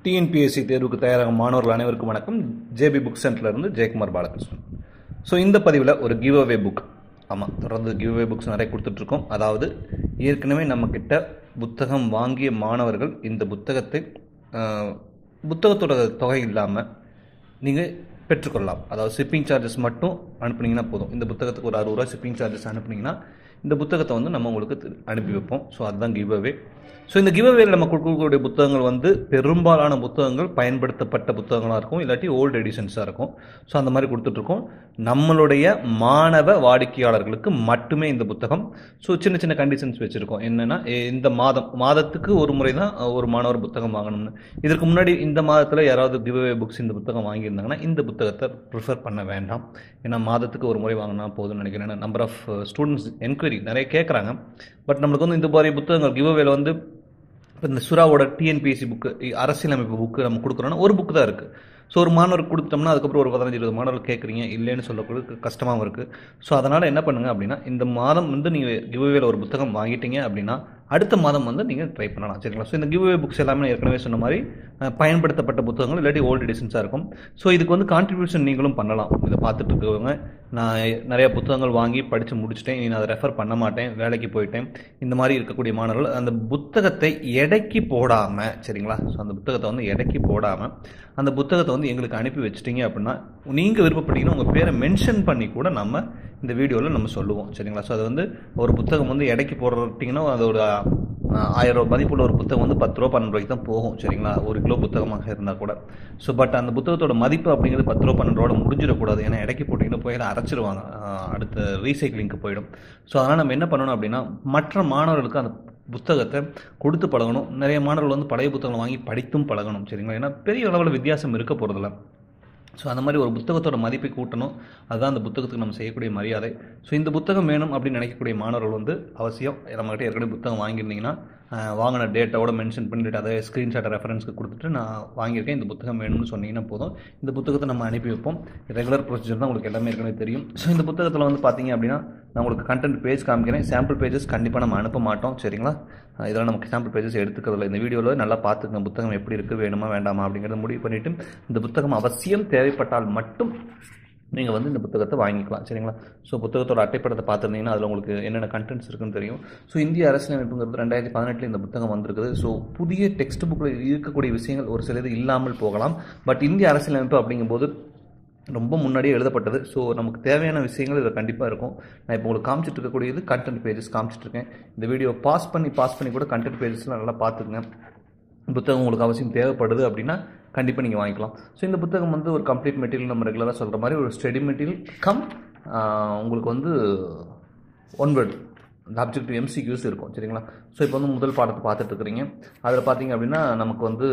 TNPSC தேர்வுக்கு தயாராகும் மாணவர்கள் அனைவருக்கும் வணக்கம் ஜேபி புக் சென்டர்லேருந்து ஜெயக்குமார் பாலகிருஷ்ணன் ஸோ இந்த பதிவில் ஒரு கிவ் அவே புக் ஆமாம் தொடர்ந்து கிவ் அவே புக்ஸ் நிறைய கொடுத்துட்ருக்கோம் அதாவது ஏற்கனவே நம்மக்கிட்ட புத்தகம் வாங்கிய மாணவர்கள் இந்த புத்தகத்தை ஆஹ், புத்தகத்தோட தொகை இல்லாமல் நீங்கள் பெற்றுக்கொள்ளலாம் அதாவது ஷிப்பிங் சார்ஜஸ் மட்டும் அனுப்புனீங்கன்னா போதும் இந்த புத்தகத்துக்கு ஒரு அறுபது ரூபா ஷிப்பிங் சார்ஜஸ் அனுப்புனீங்கன்னா இந்த புத்தகத்தை வந்து நம்ம உங்களுக்கு தி- அனுப்பி வைப்போம் ஸோ அதுதான் கிவ் அவே ஸோ இந்த கிவ் அவேல நம்ம கொடுக்கக்கூடிய புத்தகங்கள் வந்து பெரும்பாலான புத்தகங்கள் பயன்படுத்தப்பட்ட புத்தகங்களாக இருக்கும் இல்லாட்டி ஓல்டு எடிஷன்ஸாக இருக்கும் ஸோ அந்த மாதிரி கொடுத்துட்ருக்கோம் நம்மளுடைய மாணவ வாடிக்கையாளர்களுக்கு மட்டுமே இந்த புத்தகம் ஸோ சின்ன சின்ன கண்டிஷன்ஸ் வச்சுருக்கோம் என்னென்னா இந்த மாதம் மாதத்துக்கு ஒரு முறை தான் ஒரு மாணவர் புத்தகம் வாங்கணும்னு இதற்கு முன்னாடி இந்த மாதத்தில் யாராவது கிவ் அவே புக்ஸ் இந்த புத்தகம் வாங்கியிருந்தாங்கன்னா இந்த புத்தகத்தை ப்ரிஃபர் பண்ண வேண்டாம் ஏன்னா மாதத்துக்கு ஒரு முறை வாங்கினா போதும்னு நினைக்கிறேன் ஏன்னா நம்பர் ஆஃப் ஸ்டூடெண்ட்ஸ் என்கொயரி நிறைய கேட்குறாங்க பட் நம்மளுக்கு வந்து இந்த மாதிரி புத்தகங்கள் கிவ் அவேல வந்து இப்போ இந்த சுறாவோட டிஎன்பிஎஸ்சி புக்கு அரசியலமைப்பு புக்கு நம்ம கொடுக்குறோன்னா ஒரு புக்கு தான் இருக்குது ஸோ ஒரு மாணவருக்கு கொடுத்தோம்னா அதுக்கப்புறம் ஒரு பதினஞ்சு இருபது மாணவர்கள் கேட்குறீங்க இல்லைன்னு சொல்லக்கூட கஷ்டமாகவும் இருக்குது ஸோ அதனால் என்ன பண்ணுங்க அப்படின்னா இந்த மாதம் வந்து நீங்கள் கிவ்வேல ஒரு புத்தகம் வாங்கிட்டீங்க அப்படின்னா அடுத்த மாதம் வந்து நீங்கள் ட்ரை பண்ணலாம் சரிங்களா ஸோ இந்த கிவ்வே புக்ஸ் எல்லாமே நான் ஏற்கனவே சொன்ன மாதிரி அஹ், பயன்படுத்தப்பட்ட புத்தகங்கள் இல்லாட்டி ஓல்டு எடிஷன்ஸாக இருக்கும் ஸோ இதுக்கு வந்து கான்ட்ரிபியூஷன் நீங்களும் பண்ணலாம் இதை பார்த்துட்டு இருக்கவங்க நான் நிறைய புத்தகங்கள் வாங்கி படித்து முடிச்சிட்டேன் இனி நான் அதை ரெஃபர் பண்ண மாட்டேன் வேலைக்கு போயிட்டேன் இந்த மாதிரி இருக்கக்கூடிய மாணவர்கள் அந்த புத்தகத்தை எடைக்கு போடாமல் சரிங்களா ஸோ அந்த புத்தகத்தை வந்து எடைக்கு போடாமல் அந்த புத்தகத்தை வந்து எங்களுக்கு அனுப்பி வச்சிட்டீங்க அப்படின்னா நீங்கள் விருப்பப்பட்டீங்கன்னா உங்கள் பேரை மென்ஷன் பண்ணி கூட நம்ம இந்த வீடியோவில் நம்ம சொல்லுவோம் சரிங்களா ஸோ அது வந்து ஒரு புத்தகம் வந்து எடைக்கு போடுறட்டிங்கன்னா அதோட ஆஹ், ஆயிரம் ரூபாய் மதிப்புள்ள ஒரு புத்தகம் வந்து பத்து ரூபா பன்னெண்டு ரூபாய்க்கு தான் போகும் சரிங்களா ஒரு கிலோ புத்தகமாக இருந்தால் கூட ஸோ பட் அந்த புத்தகத்தோட மதிப்பு அப்படிங்கிறது பத்து ரூபா பன்னெண்டு ரூபா முடிஞ்சிடக்கூடாது ஏன்னா இடைக்கு போட்டிங்கன்னா போய் அதை அரைச்சிருவாங்க ஆஹ், அடுத்த ரீசைக்ளிங்க்கு போயிடும் ஸோ அதனால் நம்ம என்ன பண்ணணும் அப்படின்னா மற்ற மாணவர்களுக்கு அந்த புத்தகத்தை கொடுத்து பழகணும் நிறைய மாணவர்கள் வந்து பழைய புத்தகங்களை வாங்கி படித்தும் பழகணும் சரிங்களா ஏன்னா பெரிய அளவில் வித்தியாசம் இருக்க போகிறதில்ல ஸோ அந்த மாதிரி ஒரு புத்தகத்தோட மதிப்பை கூட்டணும் அதுதான் அந்த புத்தகத்துக்கு நம்ம செய்யக்கூடிய மரியாதை ஸோ இந்த புத்தகம் வேணும் அப்படின்னு நினைக்கக்கூடிய மாணவர்கள் வந்து அவசியம் நம்மகிட்ட ஏற்கனவே புத்தகம் வாங்கியிருந்தீங்கன்னா ஆஹ், வாங்கின டேட்டாவோட மென்ஷன் பண்ணிட்டு அதை ஸ்க்ரீன்ஷாட்டை ரெஃபரன்ஸ்க்கு கொடுத்துட்டு நான் வாங்கியிருக்கேன் இந்த புத்தகம் வேணும்னு சொன்னீங்கன்னா போதும் இந்த புத்தகத்தை நம்ம அனுப்பி வைப்போம் ரெகுலர் ப்ரொசீஜர் தான் உங்களுக்கு எல்லாமே ஏற்கனவே தெரியும் ஸோ இந்த புத்தகத்தில் வந்து பார்த்தீங்க அப்படின்னா நான் உங்களுக்கு கண்டென்ட் பேஜ் காமிக்கிறேன் சாம்பிள் பேஜஸ் கண்டிப்பாக நம்ம அனுப்ப மாட்டோம் சரிங்களா அஹ் இதெல்லாம் நமக்கு சாம்பிள் பேஜஸ் எடுத்துக்கிறதில்ல இந்த வீடியோவில் நல்லா பார்த்துக்கங்க புத்தகம் எப்படி இருக்குது வேணுமா வேண்டாமா அப்படிங்கிறத முடிவு பண்ணிவிட்டு இந்த புத்தகம் அவசியம் தேவைப்பட்டால் மட்டும் நீங்கள் வந்து இந்த புத்தகத்தை வாங்கிக்கலாம் சரிங்களா ஸோ புத்தகத்தோட அட்டைப்படத்தை பார்த்துருந்தீங்கன்னா அதில் உங்களுக்கு என்னென்ன கண்டென்ட்ஸ் இருக்குன்னு தெரியும் ஸோ இந்திய அரசியலமைப்புங்கிறது ரெண்டாயிரத்தி பதினெட்டில் இந்த புத்தகம் வந்திருக்குது ஸோ புதிய டெக்ஸ்ட் புக்கில் இருக்கக்கூடிய விஷயங்கள் ஒரு சிலது இல்லாமல் போகலாம் பட் இந்திய அரசியலமைப்பு அப்படிங்கும்போது ரொம்ப முன்னாடியே எழுதப்பட்டது ஸோ நமக்கு தேவையான விஷயங்கள் இதில் கண்டிப்பாக இருக்கும் நான் இப்போ உங்களுக்கு காமிச்சிட்டு இருக்கக்கூடியது கண்டென்ட் பேஜஸ் காமிச்சிட்டு இருக்கேன் இந்த வீடியோ பாஸ் பண்ணி பாஸ் பண்ணி கூட கண்டென்ட் பேஜஸ்லாம் நல்லா பார்த்துக்குங்க புத்தகம் உங்களுக்கு அவசியம் தேவைப்படுது அப்படின்னா கண்டிப்பாக நீங்கள் வாங்கிக்கலாம் ஸோ இந்த புத்தகம் வந்து ஒரு கம்ப்ளீட் மெட்டீரியல் நம்ம ரெகுலராக சொல்கிற மாதிரி ஒரு ஸ்டடி மெட்டீரியல் கம் உங்களுக்கு வந்து ஒன் வேர்ட் இந்த அப்ஜெக்டிவ் எம்சிக்யூஸ் இருக்கும் சரிங்களா ஸோ இப்போ வந்து முதல் பாடத்தை பார்த்துட்டு இருக்கிறீங்க அதில் பார்த்தீங்க அப்படின்னா நமக்கு வந்து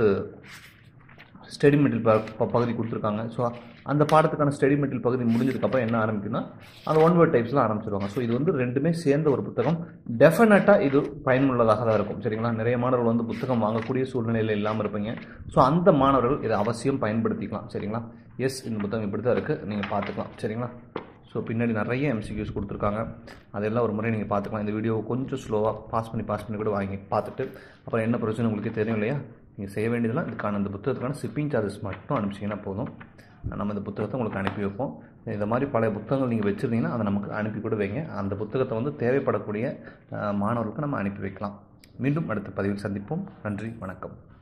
ஸ்டடி மெட்டீரியல் ப- ப- பகுதி கொடுத்துருக்காங்க ஸோ அந்த பாடத்துக்கான ஸ்டடி மெட்டீரியல் பகுதி முடிஞ்சதுக்கப்புறம் என்ன ஆரம்பிக்குன்னா அந்த ஒன் வேர்ட் டைப்ஸ்லாம் ஆரம்பிச்சிருவாங்க ஸோ இது வந்து ரெண்டுமே சேர்ந்த ஒரு புத்தகம் டெஃபினட்டாக இது பயனுள்ளதாக தான் இருக்கும் சரிங்களா நிறைய மாணவர்கள் வந்து புத்தகம் வாங்கக்கூடிய சூழ்நிலையில் இல்லாமல் இருப்பீங்க ஸோ அந்த மாணவர்கள் இதை அவசியம் பயன்படுத்திக்கலாம் சரிங்களா எஸ் இந்த புத்தகம் இப்படி தான் இருக்குது நீங்கள் பார்த்துக்கலாம் சரிங்களா ஸோ பின்னாடி நிறைய எம்சிக்யூஸ் கொடுத்துருக்காங்க அதெல்லாம் ஒரு முறை நீங்கள் பார்த்துக்கலாம் இந்த வீடியோவை கொஞ்சம் ஸ்லோவாக பாஸ் பண்ணி பாஸ் பண்ணி கூட வாங்கி பார்த்துட்டு அப்புறம் என்ன பிரச்சனை உங்களுக்கு தெரியும் இல்லையா நீங்கள் செய்ய வேண்டியதெல்லாம் இதுக்கான இந்த புத்தகத்துக்கான ஷிப்பிங் சார்ஜஸ் மட்டும் அனுப்பிச்சிங்கன்னா போதும் நம்ம இந்த புத்தகத்தை உங்களுக்கு அனுப்பி வைப்போம் இந்த மாதிரி பழைய புத்தகங்கள் நீங்கள் வச்சுருந்தீங்கன்னா அதை நமக்கு அனுப்பி கூட வைங்க அந்த புத்தகத்தை வந்து தேவைப்படக்கூடிய அஹ், மாணவர்களுக்கு நம்ம அனுப்பி வைக்கலாம் மீண்டும் அடுத்த பதிவில் சந்திப்போம் நன்றி வணக்கம்